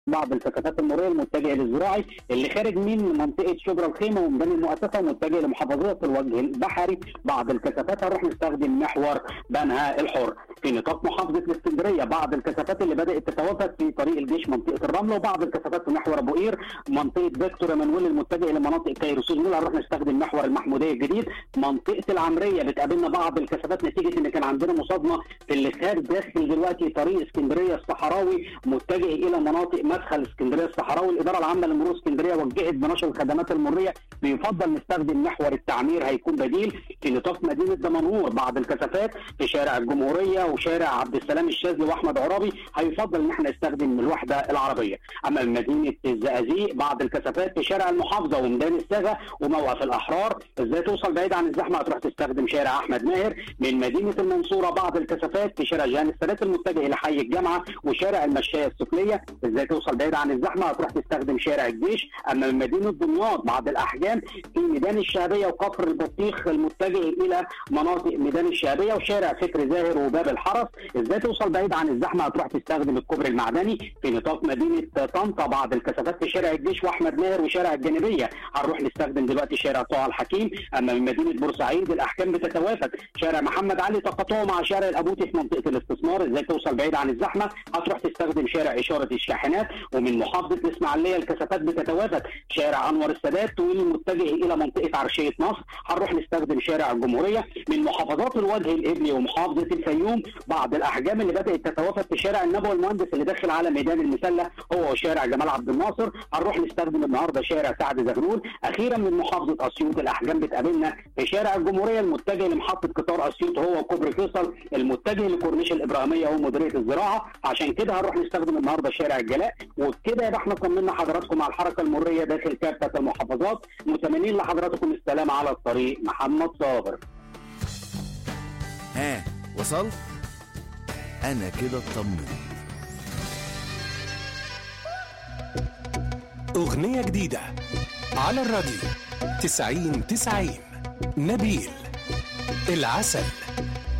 بعض الكثافات المروريه المتجهه للزراعي اللي خارج من منطقه شبرا الخيمه وميدان المؤسسه ومتجه لمحافظات الوجه البحري بعض الكثافات هنروح نستخدم محور بنها الحر في نطاق محافظه الاسكندريه بعض الكثافات اللي بدات تتوافد في طريق الجيش منطقه الرمله وبعض الكثافات في محور ابو قير منطقه فيكتور مانويل المتجه لمناطق كايروسوس دول هنروح نستخدم محور المحموديه الجديد منطقه العمريه بتقابلنا بعض الكثافات نتيجه ان كان عندنا مصادمه في اللي خارج داخل دلوقتي طريق اسكندريه الصحراوي متجه الى مناطق مدخل اسكندريه الصحراوي الاداره العامه لمرور اسكندريه وجهت بنشر الخدمات المريه بيفضل نستخدم محور التعمير هيكون بديل في نطاق مدينه دمنهور بعض الكثافات في شارع الجمهوريه وشارع عبد السلام الشاذلي واحمد عرابي هيفضل ان احنا نستخدم الوحده العربيه اما من مدينه الزقازيق بعض الكثافات في شارع المحافظه وميدان الساغه وموقف الاحرار ازاي توصل بعيد عن الزحمه هتروح تستخدم شارع احمد ماهر من مدينه المنصوره بعض الكثافات في شارع جهان السادات المتجه لحي الجامعه وشارع المشايه السفليه ازاي توصل بعيد عن الزحمه هتروح تستخدم شارع الجيش اما من مدينه دمياط بعض الاحجام في ميدان الشهبيه وكفر البطيخ المتجه الى مناطق ميدان الشهبيه وشارع فكر زاهر وباب الحرس ازاي توصل بعيد عن الزحمه هتروح تستخدم الكوبري المعدني في نطاق مدينه طنطا بعض الكثافات في شارع الجيش واحمد ماهر وشارع الجانبيه هنروح نستخدم دلوقتي شارع طه الحكيم اما من مدينه بورسعيد الاحكام بتتوافد شارع محمد علي تقاطعه مع شارع الابوتي في منطقه الاستثمار ازاي توصل بعيد عن الزحمه هتروح تستخدم شارع اشاره الشاحنات ومن محافظه الاسماعيليه الكثافات بتتوافد شارع انور السادات والمتجه الى منطقه عرشيه مصر هنروح نستخدم شارع الجمهوريه من محافظات الوجه الابلي ومحافظه الفيوم بعض الاحجام اللي بدات تتوافد في شارع النبوي المهندس اللي داخل على ميدان المسله هو وشارع جمال عبد الناصر هنروح نستخدم النهارده شارع سعد زغلول اخيرا من محافظه اسيوط الاحجام بتقابلنا في شارع الجمهوريه المتجه لمحطه قطار اسيوط هو وكوبري فيصل المتجه لكورنيش الابراهيميه ومديريه الزراعه عشان كده هنروح نستخدم النهارده شارع الجلاء وبكده يبقى احنا طمنا حضراتكم على الحركه المريه داخل كافه المحافظات متمنين لحضراتكم السلام على الطريق محمد صابر ها وصلت انا كده اطمنت أغنية جديدة على الراديو تسعين تسعين نبيل العسل